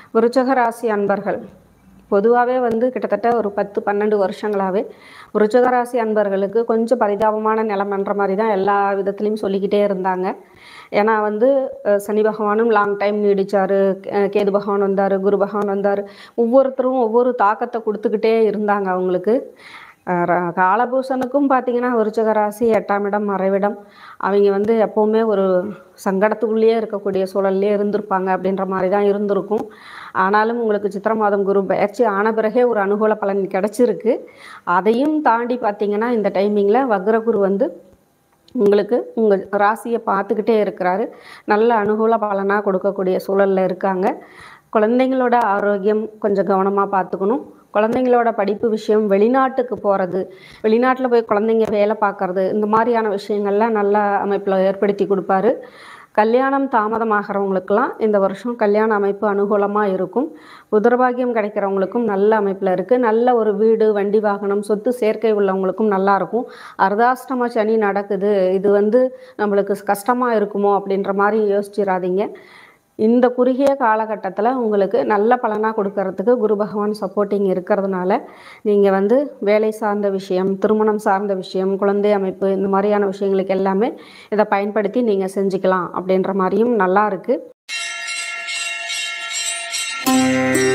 விருச்சக ராசி அன்பர்கள் பொதுவாகவே வந்து கிட்டத்தட்ட ஒரு பத்து பன்னெண்டு வருஷங்களாகவே விருச்சக ராசி அன்பர்களுக்கு கொஞ்சம் பரிதாபமான நிலமன்ற மாதிரி தான் எல்லா விதத்துலேயும் சொல்லிக்கிட்டே இருந்தாங்க ஏன்னா வந்து அஹ், சனி பகவானும் லாங் டைம் நீடிச்சார் கேது பகவான் வந்தார் குரு பகவான் வந்தார் ஒவ்வொருத்தரும் ஒவ்வொரு தாக்கத்தை கொடுத்துக்கிட்டே இருந்தாங்க அவங்களுக்கு அஹ், ர- காலபூஷனுக்கும் பார்த்தீங்கன்னா விருச்சக ராசி எட்டாம் இடம் மறைவிடம் அவங்க வந்து எப்போவுமே ஒரு சங்கடத்துக்குள்ளேயே இருக்கக்கூடிய சூழல்லே இருந்திருப்பாங்க அப்படின்ற மாதிரி தான் இருந்திருக்கும் ஆனாலும் உங்களுக்கு சித்திர மாதம் குரு பயிற்சி ஆன பிறகே ஒரு அனுகூல பலன் கிடைச்சிருக்கு அதையும் தாண்டி பார்த்தீங்கன்னா இந்த டைமிங்கில் வக்ரகுரு வந்து உங்களுக்கு உங்கள் ராசியை பார்த்துக்கிட்டே இருக்கிறாரு நல்ல அனுகூல பலனாக கொடுக்கக்கூடிய சூழலில் இருக்காங்க குழந்தைங்களோட ஆரோக்கியம் கொஞ்சம் கவனமாக பார்த்துக்கணும் குழந்தைங்களோட படிப்பு விஷயம் வெளிநாட்டுக்கு போகிறது வெளிநாட்டில் போய் குழந்தைங்க வேலை பார்க்கறது இந்த மாதிரியான விஷயங்கள்லாம் நல்ல அமைப்பில் ஏற்படுத்தி கொடுப்பாரு கல்யாணம் தாமதமாகிறவங்களுக்கெல்லாம் இந்த வருஷம் கல்யாண அமைப்பு அனுகூலமாக இருக்கும் புதர்பாகியம் கிடைக்கிறவங்களுக்கும் நல்ல அமைப்பில் இருக்குது நல்ல ஒரு வீடு வண்டி வாகனம் சொத்து சேர்க்கை உள்ளவங்களுக்கும் நல்லா இருக்கும் அர்த்தாஷ்டம சனி நடக்குது இது வந்து நம்மளுக்கு கஷ்டமாக இருக்குமோ அப்படின்ற மாதிரி யோசிச்சிடாதீங்க இந்த குறுகிய காலகட்டத்தில் உங்களுக்கு நல்ல பலனாக கொடுக்கறதுக்கு குரு பகவான் சப்போர்ட்டிங் இருக்கிறதுனால நீங்கள் வந்து வேலை சார்ந்த விஷயம் திருமணம் சார்ந்த விஷயம் குழந்தை அமைப்பு இந்த மாதிரியான விஷயங்களுக்கு எல்லாமே இதை பயன்படுத்தி நீங்கள் செஞ்சுக்கலாம் அப்படின்ற மாதிரியும் நல்லா இருக்குது